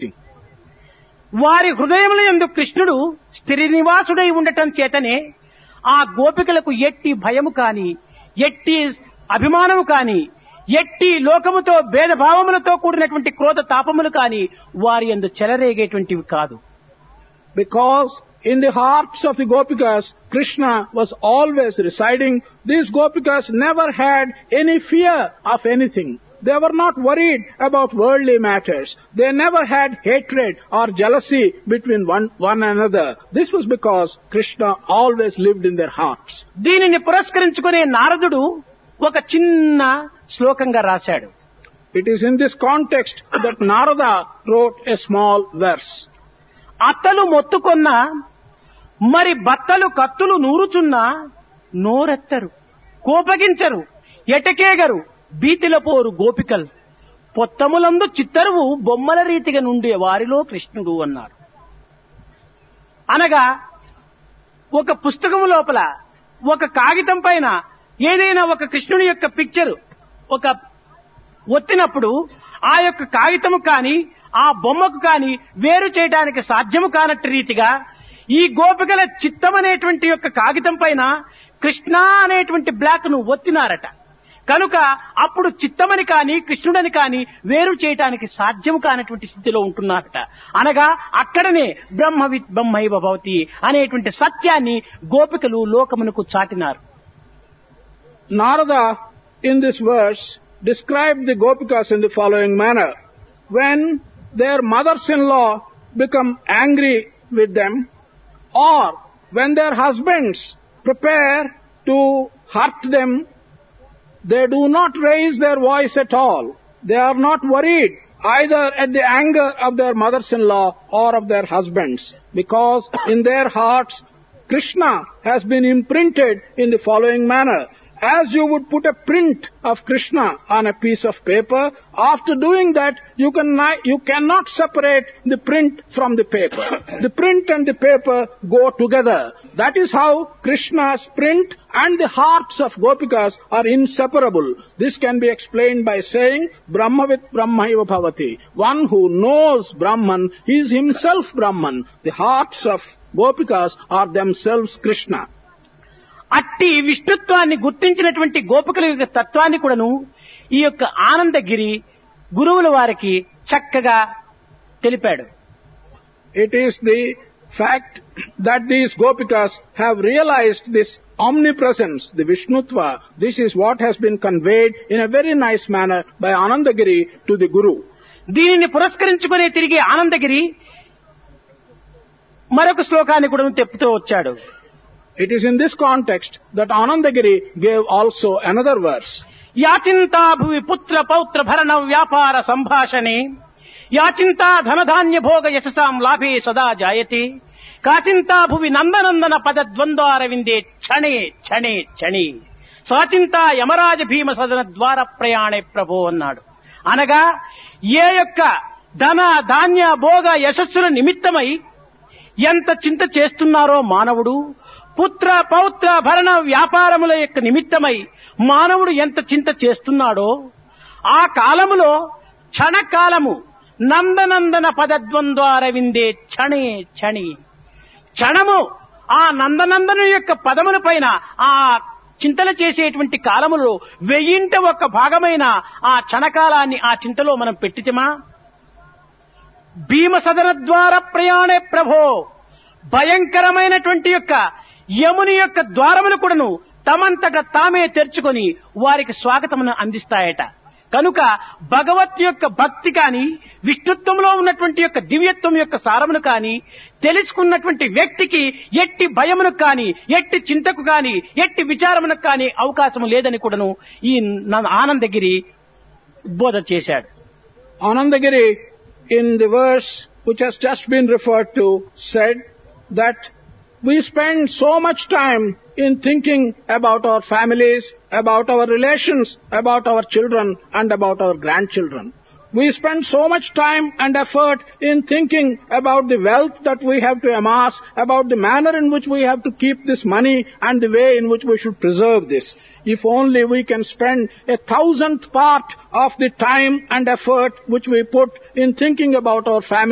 వారి హృదయముల యందు కృష్ణుడు స్థిర నివాసుడై ఉండటం చేతనే ఆ గోపికలకు ఎట్టి భయము కాని ఎట్టి అభిమానము కాని ఎట్టి లోకముతో భేదభావములతో కూడినటువంటి క్రోధ తాపములు కాని వారి యందు చెలరేగేటువంటివి కాదు Because in the hearts of the Gopikas, Krishna was always residing. These Gopikas never had any fear of anything. They were not worried about worldly matters. They never had hatred or jealousy between one, one another. This was because Krishna always lived in their hearts. దీనిని పురస్కరించుకునే నారదుడు ఒక చిన్న శ్లోకంగా రాశాడు It is in this context that Narada wrote a small verse. అత్తలు మొత్తుకొన్న మరి బత్తలు కత్తులు నూరుచున్నా నోరెత్తరు కోపగించరు ఎటకేగరు బీతిల పోరు గోపికల్ పొత్తములందు చిత్తరువు బొమ్మల రీతిగా నుండే వారిలో కృష్ణుడు అన్నాడు అనగా ఒక పుస్తకము లోపల ఒక కాగితం పైన ఏదైనా ఒక కృష్ణుని యొక్క పిక్చర్ ఒక ఒత్తినప్పుడు ఆ యొక్క కాగితము కాని ఆ బొమ్మకు కాని వేరు చేయడానికి సాధ్యము కానట్టు రీతిగా ఈ గోపికల చిత్తం అనేటువంటి యొక్క కాగితం పైన కృష్ణ అనేటువంటి బ్లాక్ ను ఒత్తినారట కనుక అప్పుడు చిత్తమని కాని కృష్ణుడని కాని వేరు చేయటానికి సాధ్యం కానటువంటి స్థితిలో ఉంటున్నారట అనగా అక్కడనే బ్రహ్మవిత్ బ్రహ్మైవ భవతి అనేటువంటి సత్యాన్ని గోపికలు లోకమునకు చాటినారు Narada, in this verse, described the Gopikas in the following manner. When their mothers-in-law become angry with them, or when their husbands prepare to hurt them, they do not raise their voice at all. They are not worried either at the anger of their mothers-in-law or of their husbands, because in their hearts Krishna has been imprinted in the following manner. As you would put a print of Krishna on a piece of paper, after doing that, you, can, you cannot separate the print from the paper. The print and the paper go together. That is how Krishna's print and the hearts of Gopikas are inseparable. This can be explained by saying, Brahmavit Brahmaiva Bhavati. One who knows Brahman, he is himself Brahman. The hearts of Gopikas are themselves Krishna. అట్టి విష్ణుత్వాన్ని గుర్తించినటువంటి గోపికల యొక్క తత్వాన్ని కూడాను ఈ యొక్క ఆనందగిరి గురువుల వారికి చక్కగా తెలిపాడు It is the fact that these Gopikas have realized this omnipresence, the Vishnutva. This is what has been conveyed in a very nice manner by Anandagiri to the Guru. దీనిని పురస్కరించుకునే తిరిగి ఆనందగిరి మరొక శ్లోకాన్ని కూడా తెప్పుతూ వచ్చాడు It is in this context that Anandagiri gave also another verse. యాచింతా భువి పుత్ర పౌత్ర భరణ వ్యాపార సంభాషణే యాచింతా ధనధాన్య భోగ యశసాం లాభే సదా జాయతే కాచింతా భువి నందనందన పద ద్వంద్వారవిందే క్షణే క్షణే క్షణి సాచింతా యమరాజ భీమ సదన ద్వార ప్రయాణే ప్రభో అన్నాడు అనగా ఏ యొక్క ధన ధాన్య భోగ యశస్సుల నిమిత్తమై ఎంత చింత చేస్తున్నారో మానవుడు పుత్ర పౌత్ర భరణ వ్యాపారముల యొక్క నిమిత్తమై మానవుడు ఎంత చింత చేస్తున్నాడో ఆ కాలములో క్షణకాలము నందనందన పదద్వంద్వార విందే క్షణే క్షణి క్షణము ఆ నందనందను యొక్క పదముల పైన ఆ చింతన చేసేటువంటి కాలములో వెయ్యింట ఒక భాగమైన ఆ క్షణకాలాన్ని ఆ చింతలో మనం పెట్టితమా భీమ సదన ద్వార ప్రయాణే ప్రభో భయంకరమైనటువంటి యొక్క యముని యొక్క ద్వారములు కూడాను తమంతట తామే తెరుచుకొని వారికి స్వాగతమును అందిస్తాయట కనుక భగవత్ యొక్క భక్తి కాని విష్ణుత్వంలో ఉన్నటువంటి యొక్క దివ్యత్వం యొక్క సారమును కాని తెలుసుకున్నటువంటి వ్యక్తికి ఎట్టి భయమునకు కాని ఎట్టి చింతకు కాని ఎట్టి విచారమునకు కాని అవకాశం లేదని కూడాను ఈ ఆనందగిరి ఉద్బోధ చేశాడు Anandagiri, in the verse which has just been referred to, said that we spend so much time in thinking about our families, about our relations, about our children, and about our grandchildren. We spend so much time and effort in thinking about the wealth that we have to amass, about the manner in which we have to keep this money and the way in which we should preserve this. If only we can spend a thousandth part of the time and effort which we put in thinking about our family